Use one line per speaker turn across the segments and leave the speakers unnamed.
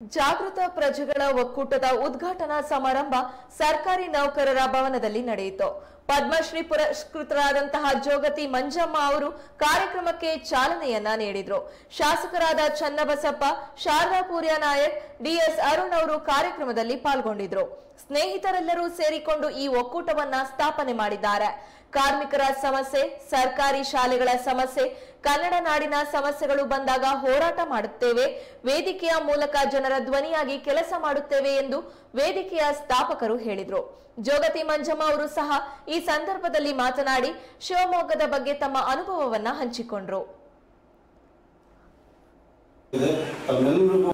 ಜಾಗೃತ ಪ್ರಜೆಗಳ ಒಕ್ಕೂಟದ ಉದ್ಘಾಟನಾ ಸಮಾರಂಭ ಸರ್ಕಾರಿ ನೌಕರರ ಭವನದಲ್ಲಿ ನಡೆಯಿತು ಪದ್ಮಶ್ರೀ ಪುರಸ್ಕೃತರಾದಂತಹ ಜೋಗತಿ ಮಂಜಮ್ಮ ಅವರು ಕಾರ್ಯಕ್ರಮಕ್ಕೆ ಚಾಲನೆಯನ್ನ ನೀಡಿದ್ರು ಶಾಸಕರಾದ ಚನ್ನಬಸಪ್ಪ ಶಾರದಾ ಪೂರ್ಯ ನಾಯಕ್ ಡಿಎಸ್ ಅರುಣ್ ಅವರು ಕಾರ್ಯಕ್ರಮದಲ್ಲಿ ಪಾಲ್ಗೊಂಡಿದ್ರು ಸ್ನೇಹಿತರೆಲ್ಲರೂ ಸೇರಿಕೊಂಡು ಈ ಒಕ್ಕೂಟವನ್ನ ಸ್ಥಾಪನೆ ಮಾಡಿದ್ದಾರೆ ಕಾರ್ಮಿಕರ ಸಮಸ್ಯೆ ಸರ್ಕಾರಿ ಶಾಲೆಗಳ ಸಮಸ್ಯೆ ಕನ್ನಡ ನಾಡಿನ ಸಮಸ್ಯೆಗಳು ಬಂದಾಗ ಹೋರಾಟ ಮಾಡುತ್ತೇವೆ ವೇದಿಕೆಯ ಮೂಲಕ ಜನರ ಧ್ವನಿಯಾಗಿ ಕೆಲಸ ಮಾಡುತ್ತೇವೆ ಎಂದು ವೇದಿಕೆಯ ಸ್ಥಾಪಕರು ಹೇಳಿದ್ರು ಜೋಗತಿ ಮಂಜಮ್ಮ ಅವರು ಸಹ ಈ ಸಂದರ್ಭದಲ್ಲಿ ಮಾತನಾಡಿ ಶಿವಮೊಗ್ಗದ ಬಗ್ಗೆ ತಮ್ಮ ಅನುಭವವನ್ನ ಹಂಚಿಕೊಂಡ್ರು
ಇದೆ ತಮ್ಮೆಲ್ಲರಿಗೂ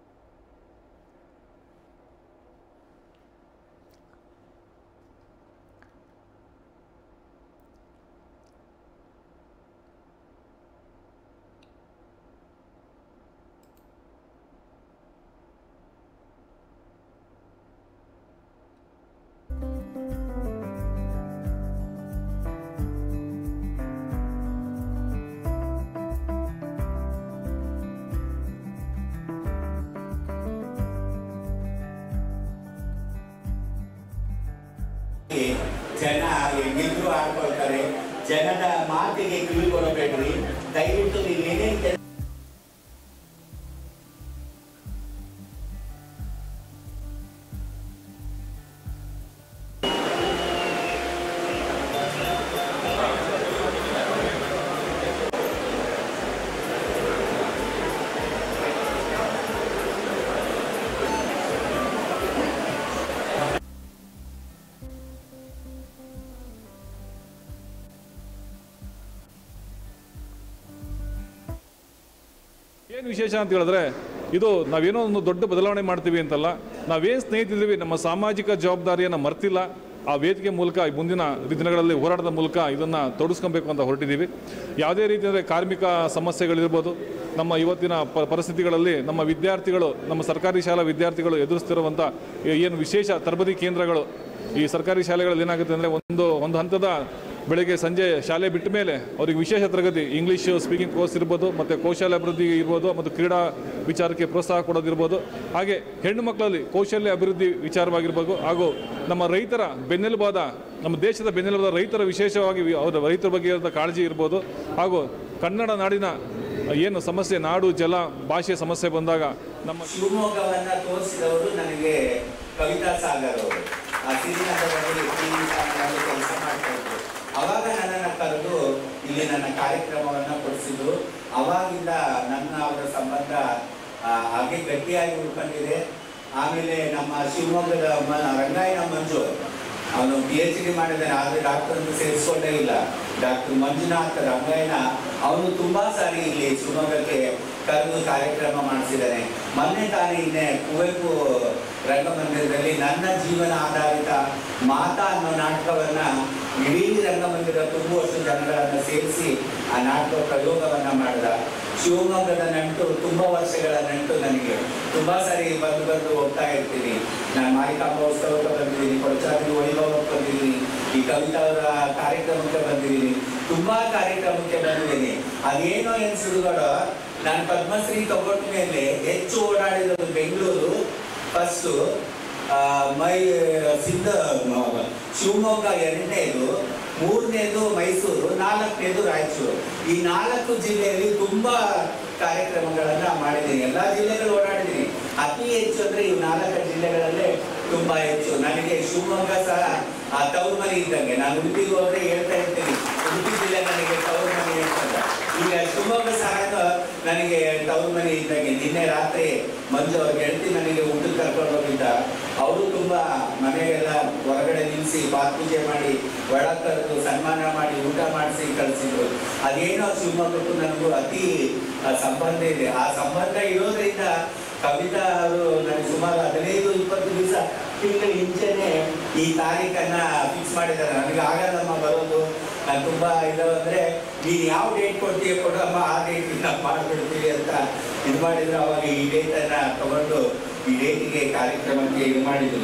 ಜನ ಹೆಂಗಿದ್ರು ಆಡ್ಕೊಳ್ತಾರೆ ಜನದ ಮಾತಿಗೆ ಕಿವಿ ಕೊಡಬೇಡ್ರಿ ದಯವಿಟ್ಟು ನೀವು ಏನೇನ್ ಕೆಲ್ಸ
ಏನು ವಿಶೇಷ ಅಂತ ಹೇಳಿದ್ರೆ ಇದು ನಾವೇನೋ ಒಂದು ದೊಡ್ಡ ಬದಲಾವಣೆ ಮಾಡ್ತೀವಿ ಅಂತಲ್ಲ ನಾವೇನು ಸ್ನೇಹಿತಿದ್ದೀವಿ ನಮ್ಮ ಸಾಮಾಜಿಕ ಜವಾಬ್ದಾರಿಯನ್ನು ಮರ್ತಿಲ್ಲ ಆ ವೇದಿಕೆ ಮೂಲಕ ಈ ಮುಂದಿನ ದಿನಗಳಲ್ಲಿ ಹೋರಾಟದ ಮೂಲಕ ಇದನ್ನು ತೊಡಗಿಸ್ಕೊಬೇಕು ಅಂತ ಹೊರಟಿದ್ದೀವಿ ಯಾವುದೇ ರೀತಿ ಅಂದರೆ ಕಾರ್ಮಿಕ ಸಮಸ್ಯೆಗಳಿರ್ಬೋದು ನಮ್ಮ ಇವತ್ತಿನ ಪ ಪರಿಸ್ಥಿತಿಗಳಲ್ಲಿ ನಮ್ಮ ವಿದ್ಯಾರ್ಥಿಗಳು ನಮ್ಮ ಸರ್ಕಾರಿ ಶಾಲಾ ವಿದ್ಯಾರ್ಥಿಗಳು ಎದುರಿಸ್ತಿರುವಂಥ ಏನು ವಿಶೇಷ ತರಬೇತಿ ಕೇಂದ್ರಗಳು ಈ ಸರ್ಕಾರಿ ಶಾಲೆಗಳಲ್ಲಿ ಏನಾಗುತ್ತೆ ಅಂದರೆ ಒಂದು ಒಂದು ಹಂತದ ಬೆಳಗ್ಗೆ ಸಂಜೆ ಶಾಲೆ ಬಿಟ್ಟ ಮೇಲೆ ಅವ್ರಿಗೆ ವಿಶೇಷ ತರಗತಿ ಇಂಗ್ಲೀಷ್ ಸ್ಪೀಕಿಂಗ್ ಕೋರ್ಸ್ ಇರ್ಬೋದು ಮತ್ತು ಕೌಶಲ್ಯ ಅಭಿವೃದ್ಧಿ ಇರ್ಬೋದು ಮತ್ತು ಕ್ರೀಡಾ ವಿಚಾರಕ್ಕೆ ಪ್ರೋತ್ಸಾಹ ಕೊಡೋದಿರ್ಬೋದು ಹಾಗೆ ಹೆಣ್ಣು ಮಕ್ಕಳಲ್ಲಿ ಕೌಶಲ್ಯ ಅಭಿವೃದ್ಧಿ ವಿಚಾರವಾಗಿರ್ಬೋದು ಹಾಗೂ ನಮ್ಮ ರೈತರ ಬೆನ್ನೆಲುಬಾದ ನಮ್ಮ ದೇಶದ ಬೆನ್ನೆಲುಬಾದ ರೈತರ ವಿಶೇಷವಾಗಿ ವಿ- ಅವರ ರೈತರ ಬಗ್ಗೆ ಇರೋಂಥ ಕಾಳಜಿ ಇರ್ಬೋದು ಹಾಗೂ ಕನ್ನಡ ನಾಡಿನ ಏನು ಸಮಸ್ಯೆ ನಾಡು ಜಲ ಭಾಷೆ ಸಮಸ್ಯೆ ಬಂದಾಗ ನಮ್ಮ
ಶಿವಮೊಗ್ಗವನ್ನ ತೋರಿಸಿದವರು ನನಗೆ ಕವಿತಾ ಸಾಗರ್ ಅವರು ಆ ಶ್ರೀನಗರದಲ್ಲಿ ಟಿವಿ ಚಾನಲ್ ಕೆಲಸ ಮಾಡ್ತಾ ಇದ್ರು ಅವಾಗ ನನ್ನನ್ನು ಕರೆದು ಇಲ್ಲಿ ನನ್ನ ಕಾರ್ಯಕ್ರಮವನ್ನ ಕೊಡಿಸಿದ್ರು ಅವಾಗಿಂದ ನನ್ನ ಅವರ ಸಂಬಂಧ ಆ, ಹಾಗೆ ಗಟ್ಟಿಯಾಗಿ ಉಳ್ಕೊಂಡಿದೆ ಆಮೇಲೆ ನಮ್ಮ ಶಿವಮೊಗ್ಗದ ಮ- ರಂಗಾಯಣ ಮಂಜು ಅವನು ಪಿ ಎಚ್ ಡಿ ಮಾಡಿದ್ದಾನೆ ಆದರೆ ಡಾಕ್ಟರ್ ಅಂತ ಸೇರಿಸ್ಕೊಂಡೇ ಇಲ್ಲ ಡಾಕ್ಟರ್ ಮಂಜುನಾಥ್ ರಂಗಾಯಣ ಅವನು ತುಂಬಾ ಸಾರಿ ಇಲ್ಲಿ ಶಿವಮೊಗ್ಗಕ್ಕೆ ಕರೆದು ಕಾರ್ಯಕ್ರಮ ಮಾಡಿಸಿದ್ದಾನೆ ಮೊನ್ನೆ ತಾನೇ ಇನ್ನೇ ಕುವೆಂಪು ರಂಗಮಂದಿರದಲ್ಲಿ ನನ್ನ ಜೀವನ ಆಧಾರಿತ ಮಾತಾ ಅನ್ನೋ ನಾಟಕವನ್ನ ಇಡೀ ರಂಗಮಂದಿರ ತುಂಬುವಷ್ಟು ಜನಗಳನ್ನ ಸೇರಿಸಿ ಆ ನಾಟಕ ಪ್ರಯೋಗವನ್ನ ಮಾಡಿದ ಶಿವಮೊಗ್ಗದ ನಂಟು ತುಂಬಾ ವರ್ಷಗಳ ನಂಟು ನನಗೆ ತುಂಬಾ ಸಾರಿ ಬಂದು ಬಂದು ಹೋಗ್ತಾ ಇರ್ತೀನಿ ನಾನು ಮಾರಿಕಾಂಬ ಉತ್ಸವಕ್ಕೆ ಬಂದಿದ್ದೀನಿ ಕೊಡಚಾದ್ರಿ ವೈಭವಕ್ಕೆ ಬಂದಿದ್ದೀನಿ ಈ ಕವಿತಾ ಅವರ ಕಾರ್ಯಕ್ರಮಕ್ಕೆ ಬಂದಿದ್ದೀನಿ ತುಂಬಾ ಕಾರ್ಯಕ್ರಮಕ್ಕೆ ಬಂದಿದ್ದೀನಿ ಅದೇನೋ ಎನ್ಸಿಡುಗಳು ನಾನು ಪದ್ಮಶ್ರೀ ತಗೊಂಡ ಮೇಲೆ ಹೆಚ್ಚು ಓಡಾಡಿರೋದು ಬೆಂಗಳೂರು ಫಸ್ಟು ಮೈ ಸಿದ್ಧ ಮ- ಶಿವಮೊಗ್ಗ ಎರಡನೇದು ಮೂರನೇದು ಮೈಸೂರು ನಾಲ್ಕನೇದು ರಾಯಚೂರು ಈ ನಾಲ್ಕು ಜಿಲ್ಲೆಯಲ್ಲಿ ತುಂಬಾ ಕಾರ್ಯಕ್ರಮಗಳನ್ನ ಮಾಡಿದ್ದೀನಿ ಎಲ್ಲಾ ಜಿಲ್ಲೆಗಳು ಓಡಾಡಿದ್ದೀನಿ ಅತಿ ಹೆಚ್ಚು ಅಂದ್ರೆ ಈ ನಾಲ್ಕು ಜಿಲ್ಲೆಗಳಲ್ಲೇ ತುಂಬಾ ಹೆಚ್ಚು ನನಗೆ ಶಿವಮೊಗ್ಗ ಸಹ ಆ ತವ್ರ ಮನೆ ಇದ್ದಂಗೆ ನಾನು ಉಡುಪಿಗೆ ಹೋದ್ರೆ ಹೇಳ್ತಾ ಇರ್ತೀನಿ ಉಡುಪಿ ಜಿಲ್ಲೆ ನನಗೆ ತವ್ರ ಮನೆ ಅಂತಂದ ಈಗ ಶಿವಮೊಗ್ಗ ಸಹ ನನಗೆ ತವ್ರ ಮನೆ ಇದ್ದಂಗೆ ನಿನ್ನೆ ರಾತ್ರಿ ಮಂಜು ಅವ್ರ ಗೆಳತಿ ನನಗೆ ಊಟಕ್ಕೆ ಕರ್ಕೊಂಡು ಹೋಗಿದ್ದ ಅವರು ತುಂಬಾ ಮನೆಗೆಲ್ಲ ಹೊರಗಡೆ ನಿಲ್ಲಿಸಿ ಪಾತ್ಪೂಜೆ ಮಾಡಿ ಒಳಗ್ ಕರೆದು ಸನ್ಮಾನ ಮಾಡಿ ಊಟ ಮಾಡಿಸಿ ಕಳಿಸಿದ್ರು ಅದೇನೋ ಶಿವಮೊಗ್ಗಕ್ಕೂ ನನಗೂ ಅತಿ ಆ, ಸಂಬಂಧ ಇದೆ ಆ ಸಂಬಂಧ ಇರೋದ್ರಿಂದ ಕವಿತಾ ಅವರು ನನಗೆ ಸುಮಾರು ಹದಿನೈದು ಇಪ್ಪತ್ತು ದಿವಸ ತಿಂಗಳ ಹಿಂಚೆನೆ ಈ ತಾರೀಖನ್ನ ಫಿಕ್ಸ್ ಮಾಡಿದ್ದಾರೆ ನನಗೆ ಆಗಲ್ಲಮ್ಮ ಬರೋದು ನಾನು ತುಂಬಾ ಇದು ಅಂದ್ರೆ ನೀನು ಯಾವ ಡೇಟ್ ಕೊಡ್ತೀಯ ಕೊಡಮ್ಮ ಆ ಡೇಟ್ ನಾವು ಮಾಡ್ಬಿಡ್ತೀವಿ ಅಂತ ಇದು ಮಾಡಿದ್ರು ಅವಾಗ ಈ ಡೇಟ್ ಅನ್ನ ತಗೊಂಡು ಈ ಡೇಟಿಗೆ ಕಾರ್ಯಕ್ರಮಕ್ಕೆ ಇದು ಮಾಡಿದ್ರು